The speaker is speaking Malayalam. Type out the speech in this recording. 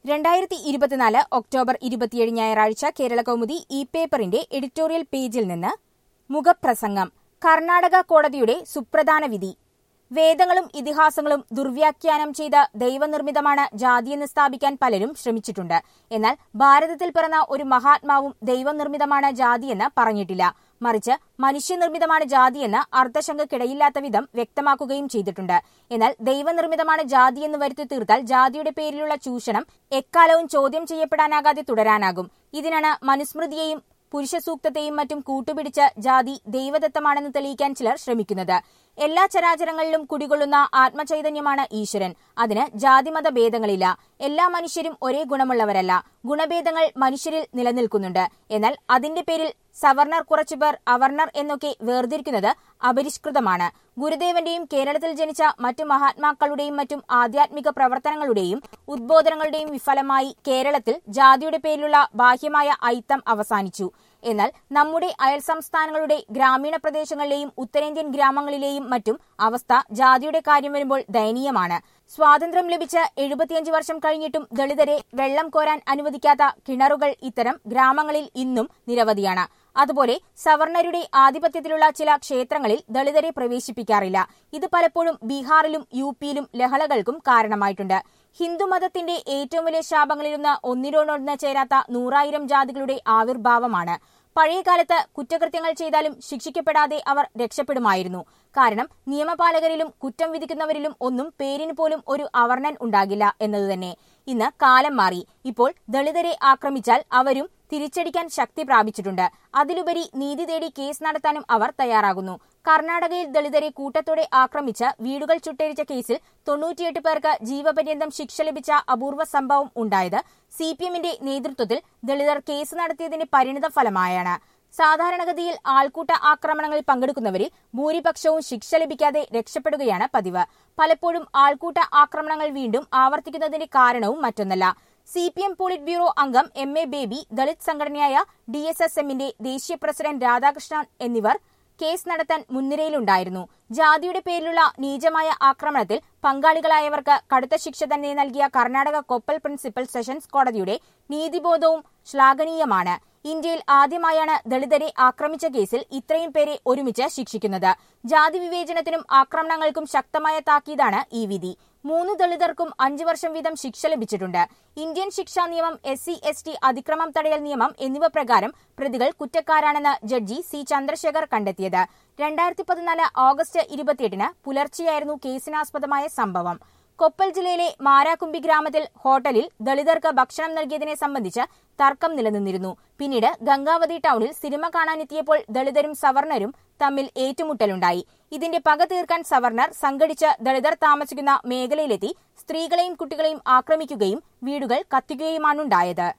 രണ്ടായിരത്തി ഇരുപത്തിനാല് ഒക്ടോബർ ഇരുപത്തിയേഴ് ഞായറാഴ്ച കേരള കൗമുദി ഇ പേപ്പറിന്റെ എഡിറ്റോറിയൽ പേജിൽ നിന്ന് മുഖപ്രസംഗം കർണാടക കോടതിയുടെ സുപ്രധാന വിധി വേദങ്ങളും ഇതിഹാസങ്ങളും ദുർവ്യാഖ്യാനം ചെയ്ത ദൈവനിർമ്മിതമാണ് ജാതിയെന്ന് സ്ഥാപിക്കാൻ പലരും ശ്രമിച്ചിട്ടുണ്ട് എന്നാൽ ഭാരതത്തിൽ പിറന്ന ഒരു മഹാത്മാവും ദൈവനിർമ്മിതമാണ് ജാതിയെന്ന് പറഞ്ഞിട്ടില്ല മറിച്ച് മനുഷ്യനിർമ്മിതമാണ് ജാതിയെന്ന് അർത്ഥശങ്കക്കിടയില്ലാത്ത വിധം വ്യക്തമാക്കുകയും ചെയ്തിട്ടുണ്ട് എന്നാൽ ദൈവനിർമ്മിതമാണ് ജാതിയെന്ന് വരുത്തി തീർത്താൽ ജാതിയുടെ പേരിലുള്ള ചൂഷണം എക്കാലവും ചോദ്യം ചെയ്യപ്പെടാനാകാതെ തുടരാനാകും ഇതിനാണ് മനുസ്മൃതിയെയും പുരുഷസൂക്തത്തെയും മറ്റും കൂട്ടുപിടിച്ച് ജാതി ദൈവദത്തമാണെന്ന് തെളിയിക്കാൻ ചിലർ ശ്രമിക്കുന്നത് എല്ലാ ചരാചരങ്ങളിലും കുടികൊള്ളുന്ന ആത്മചൈതന്യമാണ് ഈശ്വരൻ അതിന് ജാതിമത ഭേദങ്ങളില്ല എല്ലാ മനുഷ്യരും ഒരേ ഗുണമുള്ളവരല്ല ഗുണഭേദങ്ങൾ മനുഷ്യരിൽ നിലനിൽക്കുന്നുണ്ട് എന്നാൽ അതിന്റെ പേരിൽ സവർണർ കുറച്ചുപേർ അവർണർ എന്നൊക്കെ വേർതിരിക്കുന്നത് അപരിഷ്കൃതമാണ് ഗുരുദേവന്റെയും കേരളത്തിൽ ജനിച്ച മറ്റു മഹാത്മാക്കളുടെയും മറ്റും ആധ്യാത്മിക പ്രവർത്തനങ്ങളുടെയും ഉദ്ബോധനങ്ങളുടെയും വിഫലമായി കേരളത്തിൽ ജാതിയുടെ പേരിലുള്ള ബാഹ്യമായ ഐത്തം അവസാനിച്ചു എന്നാൽ നമ്മുടെ അയൽ സംസ്ഥാനങ്ങളുടെ ഗ്രാമീണ പ്രദേശങ്ങളിലെയും ഉത്തരേന്ത്യൻ ഗ്രാമങ്ങളിലെയും മറ്റും അവസ്ഥ ജാതിയുടെ കാര്യം വരുമ്പോൾ ദയനീയമാണ് സ്വാതന്ത്ര്യം ലഭിച്ച് എഴുപത്തിയഞ്ച് വർഷം കഴിഞ്ഞിട്ടും ദളിതരെ വെള്ളം കോരാൻ അനുവദിക്കാത്ത കിണറുകൾ ഇത്തരം ഗ്രാമങ്ങളിൽ ഇന്നും നിരവധിയാണ് അതുപോലെ സവർണരുടെ ആധിപത്യത്തിലുള്ള ചില ക്ഷേത്രങ്ങളിൽ ദളിതരെ പ്രവേശിപ്പിക്കാറില്ല ഇത് പലപ്പോഴും ബീഹാറിലും യു പിയിലും ലഹളകൾക്കും കാരണമായിട്ടുണ്ട് ഹിന്ദുമതത്തിന്റെ ഏറ്റവും വലിയ ശാപങ്ങളിലൊന്ന് ഒന്നിനോടൊന്ന് ചേരാത്ത നൂറായിരം ജാതികളുടെ ആവിർഭാവമാണ് പഴയകാലത്ത് കുറ്റകൃത്യങ്ങൾ ചെയ്താലും ശിക്ഷിക്കപ്പെടാതെ അവർ രക്ഷപ്പെടുമായിരുന്നു കാരണം നിയമപാലകരിലും കുറ്റം വിധിക്കുന്നവരിലും ഒന്നും പേരിന് പോലും ഒരു അവർണൻ ഉണ്ടാകില്ല എന്നതുതന്നെ ഇന്ന് കാലം മാറി ഇപ്പോൾ ദളിതരെ ആക്രമിച്ചാൽ അവരും തിരിച്ചടിക്കാൻ ശക്തി പ്രാപിച്ചിട്ടുണ്ട് അതിലുപരി നീതി തേടി കേസ് നടത്താനും അവർ തയ്യാറാകുന്നു കർണാടകയിൽ ദളിതരെ കൂട്ടത്തോടെ ആക്രമിച്ച് വീടുകൾ ചുട്ടരിച്ച കേസിൽ തൊണ്ണൂറ്റിയെട്ട് പേർക്ക് ജീവപര്യന്തം ശിക്ഷ ലഭിച്ച അപൂർവ സംഭവം ഉണ്ടായത് സി പി എമ്മിന്റെ നേതൃത്വത്തിൽ ദളിതർ കേസ് നടത്തിയതിന്റെ പരിണിത ഫലമായാണ് സാധാരണഗതിയിൽ ആൾക്കൂട്ട ആക്രമണങ്ങളിൽ പങ്കെടുക്കുന്നവരിൽ ഭൂരിപക്ഷവും ശിക്ഷ ലഭിക്കാതെ രക്ഷപ്പെടുകയാണ് പതിവ് പലപ്പോഴും ആൾക്കൂട്ട ആക്രമണങ്ങൾ വീണ്ടും ആവർത്തിക്കുന്നതിന്റെ കാരണവും മറ്റൊന്നല്ല C P M politburo അംഗം എം എ ബേബി ദളിത് സംഘടനയായ ഡി എസ് എസ് എമ്മിന്റെ ദേശീയ പ്രസിഡന്റ് രാധാകൃഷ്ണൻ എന്നിവർ കേസ് നടത്താൻ മുൻനിരയിലുണ്ടായിരുന്നു ജാതിയുടെ പേരിലുള്ള നീചമായ ആക്രമണത്തിൽ പങ്കാളികളായവർക്ക് കടുത്ത ശിക്ഷ തന്നെ നൽകിയ കർണാടക കൊപ്പൽ പ്രിൻസിപ്പൽ സെഷൻസ് കോടതിയുടെ നീതിബോധവും ശ്ലാഘനീയമാണ് ഇന്ത്യയിൽ ആദ്യമായാണ് ദളിതരെ ആക്രമിച്ച കേസിൽ ഇത്രയും പേരെ ഒരുമിച്ച് ശിക്ഷിക്കുന്നത് ജാതി വിവേചനത്തിനും ആക്രമണങ്ങൾക്കും ശക്തമായ താക്കീതാണ് ഈ വിധി മൂന്ന് ദളിതർക്കും അഞ്ചു വർഷം വീതം ശിക്ഷ ലഭിച്ചിട്ടുണ്ട് ഇന്ത്യൻ ശിക്ഷാ നിയമം എസ് സി എസ് ടി അതിക്രമം തടയൽ നിയമം എന്നിവ പ്രകാരം പ്രതികൾ കുറ്റക്കാരാണെന്ന് ജഡ്ജി സി ചന്ദ്രശേഖർ കണ്ടെത്തിയത് രണ്ടായിരത്തി പതിനാല് ഓഗസ്റ്റ് ഇരുപത്തിയെട്ടിന് പുലർച്ചെയായിരുന്നു കേസിനാസ്പദമായ സംഭവം കൊപ്പൽ ജില്ലയിലെ മാരാകുമ്പി ഗ്രാമത്തിൽ ഹോട്ടലിൽ ദളിതർക്ക് ഭക്ഷണം നൽകിയതിനെ സംബന്ധിച്ച് തർക്കം നിലനിന്നിരുന്നു പിന്നീട് ഗംഗാവതി ടൌണിൽ സിനിമ കാണാനെത്തിയപ്പോൾ ദളിതരും സവർണരും തമ്മിൽ ഏറ്റുമുട്ടലുണ്ടായി ഇതിന്റെ പക തീർക്കാൻ സവർണർ സംഘടിച്ച് ദളിതർ താമസിക്കുന്ന മേഖലയിലെത്തി സ്ത്രീകളെയും കുട്ടികളെയും ആക്രമിക്കുകയും വീടുകൾ കത്തിക്കുകയുമാണുണ്ടായത്